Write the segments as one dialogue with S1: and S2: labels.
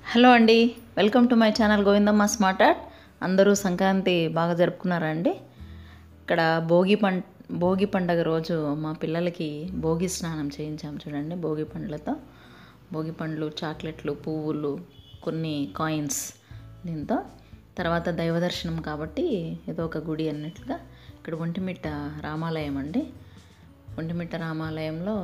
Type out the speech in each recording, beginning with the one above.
S1: hello అండి welcome to my channel Govindamma smart art అందరూ సంక్రాంతి బాగా జరుపుకున్నారా అండి ఇక్కడ భోగి పం భోగి పండగ రోజు మా పిల్లలకి భోగి స్నానం చేయించాం చూడండి భోగి పండ్లతో భోగి పండ్లు చాక్లెట్లు పువ్వులు కొన్ని కాయిన్స్ దీంతో తర్వాత దైవ దర్శనం కాబట్టి ఏదో ఒక గుడి అన్నట్లుగా ఇక్కడ ఒంటిమిట్ట రామాలయం అండి ఒంటిమిట్ట రామాలయంలో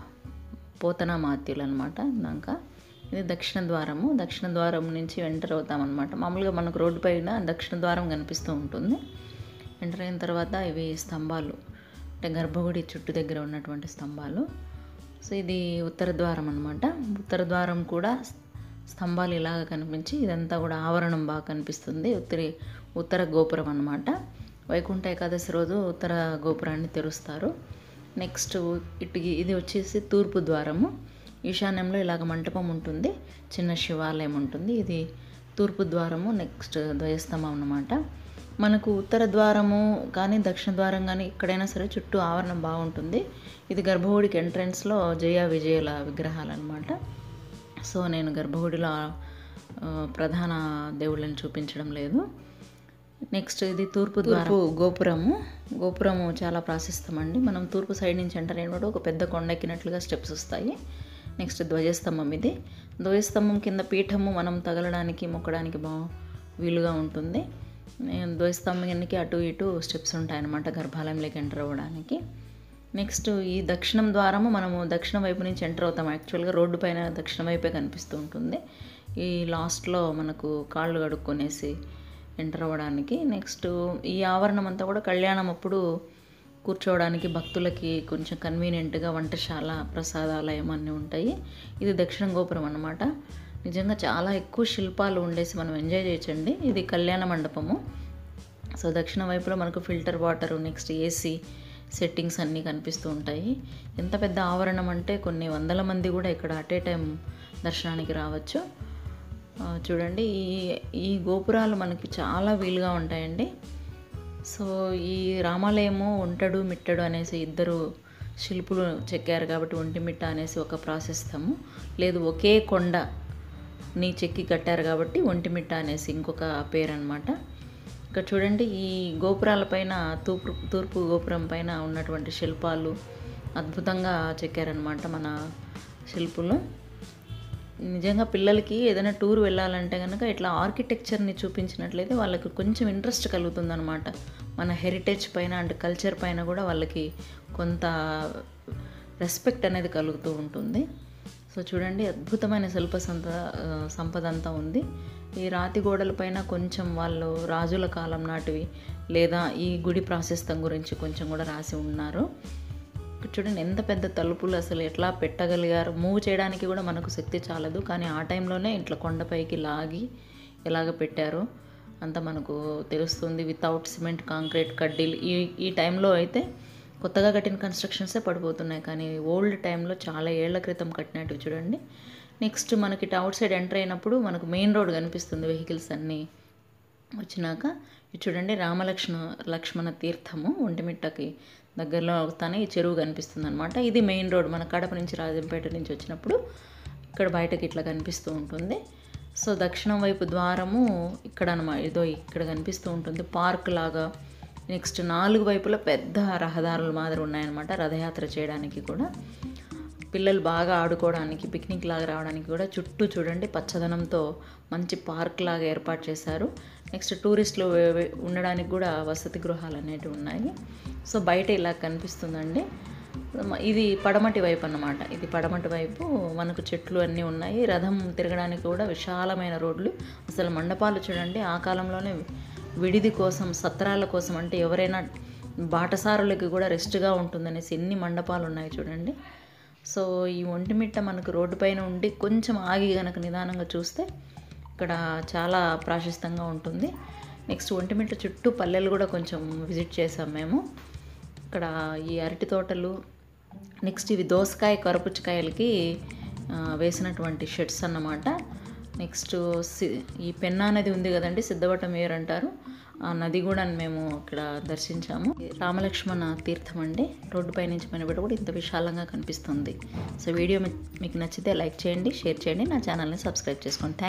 S1: పోతన మాత్యులు అనమాట ఇందాక ఇది దక్షిణ ద్వారము దక్షిణ ద్వారం నుంచి ఎంటర్ అవుతామన్నమాట మామూలుగా మనకు రోడ్డు పైన దక్షిణ ద్వారం కనిపిస్తూ ఉంటుంది ఎంటర్ అయిన తర్వాత ఇవి స్తంభాలు అంటే గర్భగుడి చుట్టూ దగ్గర ఉన్నటువంటి స్తంభాలు సో ఇది ఉత్తర ద్వారం అనమాట ఉత్తర ద్వారం కూడా స్తంభాలు ఇలాగ కనిపించి ఇదంతా కూడా ఆవరణం బాగా కనిపిస్తుంది ఉత్తరి ఉత్తర గోపురం అనమాట వైకుంఠ ఏకాదశి రోజు ఉత్తర గోపురాన్ని తెరుస్తారు నెక్స్ట్ ఇటు ఇది వచ్చేసి తూర్పు ద్వారము ఈశాన్యంలో ఇలాగ మంటపం ఉంటుంది చిన్న శివాలయం ఉంటుంది ఇది తూర్పు ద్వారము నెక్స్ట్ ధ్వజస్తంభం అన్నమాట మనకు ఉత్తర ద్వారము కానీ దక్షిణ ద్వారం కానీ ఎక్కడైనా సరే చుట్టూ ఆవరణం బాగుంటుంది ఇది గర్భగుడికి ఎంట్రన్స్లో జయ విజయుల విగ్రహాలు అనమాట సో నేను గర్భగుడిలో ఆ, ప్రధాన దేవుళ్ళని చూపించడం లేదు నెక్స్ట్ ఇది తూర్పు తూర్పు గోపురము గోపురము చాలా ప్రాశస్తం మనం తూర్పు సైడ్ నుంచి ఎంటర్ అయినప్పుడు ఒక పెద్ద కొండ ఎక్కినట్లుగా స్టెప్స్ వస్తాయి నెక్స్ట్ ధ్వజస్తంభం ఇది ధ్వజస్తంభం కింద పీఠము మనం తగలడానికి మొక్కడానికి బా వీలుగా ఉంటుంది నేను ధ్వజస్తంభానికి అటు ఇటు స్టెప్స్ ఉంటాయన్నమాట గర్భాలయంలోకి ఎంటర్ అవ్వడానికి నెక్స్ట్ ఈ దక్షిణం ద్వారము మనము దక్షిణ వైపు నుంచి ఎంటర్ అవుతాం యాక్చువల్గా రోడ్డు పైన దక్షిణ వైపే కనిపిస్తూ ఉంటుంది ఈ లాస్ట్లో మనకు కాళ్ళు కడుక్కొనేసి ఎంటర్ అవ్వడానికి నెక్స్ట్ ఈ ఆవరణం అంతా కూడా కళ్యాణం అప్పుడు కూర్చోవడానికి భక్తులకి కొంచెం కన్వీనియంట్గా వంటశాల ప్రసాదాలయం అన్నీ ఉంటాయి ఇది దక్షిణ గోపురం అన్నమాట నిజంగా చాలా ఎక్కువ శిల్పాలు ఉండేసి మనం ఎంజాయ్ చేయొచ్చండి ఇది కళ్యాణ మండపము సో దక్షిణ వైపులో మనకు filter water next AC settings అన్నీ కనిపిస్తూ ఉంటాయి ఎంత పెద్ద ఆవరణం అంటే కొన్ని వందల మంది కూడా ఇక్కడ అట్ ఏ టైం దర్శనానికి రావచ్చు ఆ, చూడండి ఈ ఈ గోపురాలు మనకి చాలా వీలుగా ఉంటాయండి సో ఈ రామాలయము ఒంటడు మిట్టడు అనేసి ఇద్దరు శిల్పులు చెక్కారు కాబట్టి ఒంటిమిట్ట అనేసి ఒక ప్రాశస్తము లేదు ఒకే కొండ నీ చెక్కి కట్టారు కాబట్టి ఒంటిమిట్ట అనేసి ఇంకొక పేరు అనమాట ఇక్కడ చూడండి ఈ గోపురాలపైన తూర్పు తూర్పు గోపురం పైన ఉన్నటువంటి శిల్పాలు అద్భుతంగా చెక్కారనమాట మన శిల్పులు నిజంగా పిల్లలకి ఏదైనా టూర్ వెళ్ళాలంటే కనుక ఇట్లా ఆర్కిటెక్చర్ని చూపించినట్లయితే వాళ్ళకి కొంచెం ఇంట్రెస్ట్ కలుగుతుందన్నమాట మన హెరిటేజ్ పైన అండ్ కల్చర్ పైన కూడా వాళ్ళకి కొంత రెస్పెక్ట్ అనేది కలుగుతూ ఉంటుంది సో చూడండి అద్భుతమైన శిల్ప సంత ఆ, సంపద అంతా ఉంది ఈ రాతి గోడల పైన కొంచెం వాళ్ళు రాజుల కాలం నాటివి లేదా ఈ గుడి ప్రాశస్తం గురించి కొంచెం కూడా రాసి ఉన్నారు ఇక్కడ చూడండి ఎంత పెద్ద తలుపులు అసలు ఎట్లా పెట్టగలిగారు మూవ్ చేయడానికి కూడా మనకు శక్తి చాలదు కానీ ఆ టైంలోనే ఇట్లా కొండపైకి లాగి ఎలాగ పెట్టారో అంత మనకు తెలుస్తుంది వితౌట్ సిమెంట్ కాంక్రీట్ కడ్డీలు ఈ ఈ టైంలో అయితే కొత్తగా కట్టిన కన్స్ట్రక్షన్సే పడిపోతున్నాయి కానీ ఓల్డ్ టైంలో చాలా ఏళ్ల క్రితం కట్టినట్టు చూడండి నెక్స్ట్ మనకి ఇటు అవుట్ సైడ్ ఎంటర్ అయినప్పుడు మనకు మెయిన్ రోడ్ కనిపిస్తుంది వెహికల్స్ అన్నీ వచ్చినాక ఇది చూడండి రామలక్ష్మణ లక్ష్మణ తీర్థము ఒంటిమిట్టకి దగ్గరలో అవుతానే ఈ చెరువు కనిపిస్తుంది అనమాట ఇది మెయిన్ రోడ్ మన కడప నుంచి రాజంపేట నుంచి వచ్చినప్పుడు ఇక్కడ బయటకి ఇట్లా కనిపిస్తూ ఉంటుంది సో దక్షిణం వైపు ద్వారము ఇక్కడ అనమాట ఇదో ఇక్కడ కనిపిస్తూ ఉంటుంది పార్క్ లాగా నెక్స్ట్ నాలుగు వైపులా పెద్ద రహదారుల మాదిరి ఉన్నాయన్నమాట రథయాత్ర చేయడానికి కూడా పిల్లలు బాగా ఆడుకోవడానికి పిక్నిక్ లాగా రావడానికి కూడా చుట్టూ చూడండి పచ్చదనంతో మంచి పార్క్ లాగా ఏర్పాటు చేశారు నెక్స్ట్ టూరిస్టులు వే- వే- ఉండడానికి కూడా వసతి గృహాలు అనేటివి ఉన్నాయి సో బయట ఇలా కనిపిస్తుందండి ఇది పడమటి వైపు అన్నమాట ఇది పడమటి వైపు మనకు చెట్లు అన్నీ ఉన్నాయి రథం తిరగడానికి కూడా విశాలమైన రోడ్లు అసలు మండపాలు చూడండి ఆ కాలంలోనే విడిది కోసం సత్రాల కోసం అంటే ఎవరైనా బాటసారులకి కూడా రెస్ట్గా ఉంటుందనేసి ఎన్ని మండపాలు ఉన్నాయి చూడండి సో ఈ ఒంటిమిట్ట మనకు రోడ్డు పైన ఉండి కొంచెం ఆగి గనక నిదానంగా చూస్తే ఇక్కడ చాలా ప్రాశస్తంగా ఉంటుంది నెక్స్ట్ ఒంటిమిట్ట చుట్టూ పల్లెలు కూడా కొంచెం విజిట్ చేసాం మేము ఇక్కడ ఈ అరటి తోటలు నెక్స్ట్ ఇవి దోసకాయ కరపుచ్చకాయలకి ఆ, వేసినటువంటి షెడ్స్ అన్నమాట నెక్స్ట్ సి- ఈ పెన్నా నది ఉంది కదండి సిద్ధవటం ఏర్ అంటారు ఆ నది కూడా మేము ఇక్కడ దర్శించాము రామలక్ష్మణ తీర్థం అండి రోడ్డు పై నుంచి పైన కూడా ఇంత విశాలంగా కనిపిస్తుంది సో వీడియో మీ- మీకు నచ్చితే లైక్ చేయండి షేర్ చేయండి నా ఛానల్ని సబ్స్క్రైబ్ చేసుకోండి థ్యాంక్